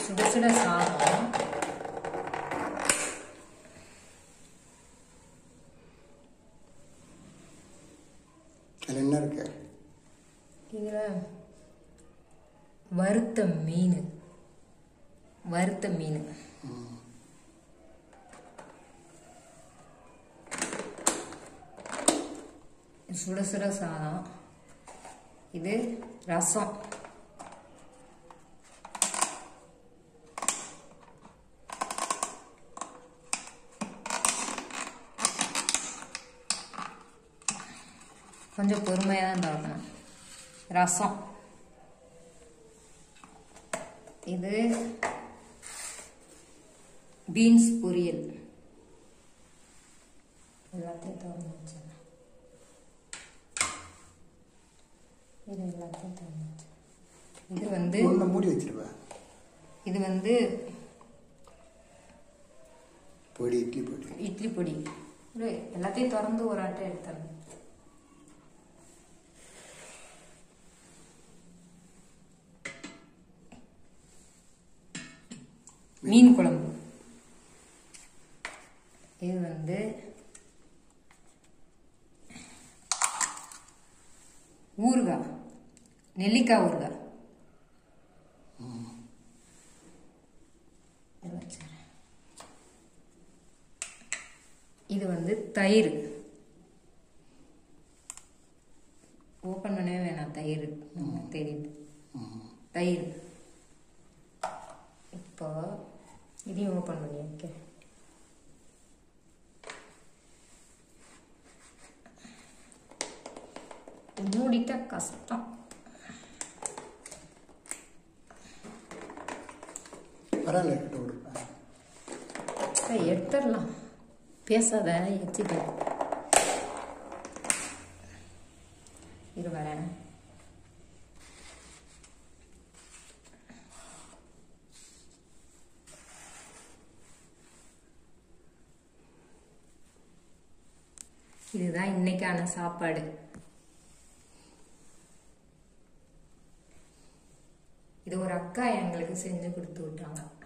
சுட சுட சாதம் அதில் என்ன இருக்கு இதில் வறுத்த மீன் வறுத்த மீன் சுட சுட சாதம் இது ரசம் கொஞ்சம் பொறுமையாக தான் திறக்கணும் ரசம் இது பீன்ஸ் பொரியல் எல்லாத்தையும் திறந்து வச்சிடலாம் இது எல்லாத்தையும் திறந்து வச்சிடலாம் இது வந்து ஒன்றை மூடி வச்சிருவேன் இது வந்து பொடி இட்லி பொடி இட்லி பொடி இது எல்லாத்தையும் திறந்து ஒரு ஆட்டை எடுத்துடணும் மீன் குழம்பு இது வந்து ஊறுகாய் நெல்லிக்காய் ஊறுகாய் இது வச்சுக்கிறேன். இது வந்து தயிர் ஓப்பன் பண்ணவே வேணாம் தயிர் நமக்கு தெரியுது தயிர் இப்போ இதையும் ஓப்பன் பண்ணி வைக்கிறேன் மூடிட்டா கஷ்டம் பரவாயில்ல இருக்கட்டும் கொடுப்பேன் சரி, எடுத்துடலாம் பேசாத எச்சிட்டு இரு வரேன் இதுதான் இன்னைக்கான சாப்பாடு இது ஒரு அக்கா எங்களுக்கு செஞ்சு கொடுத்து விட்டாங்க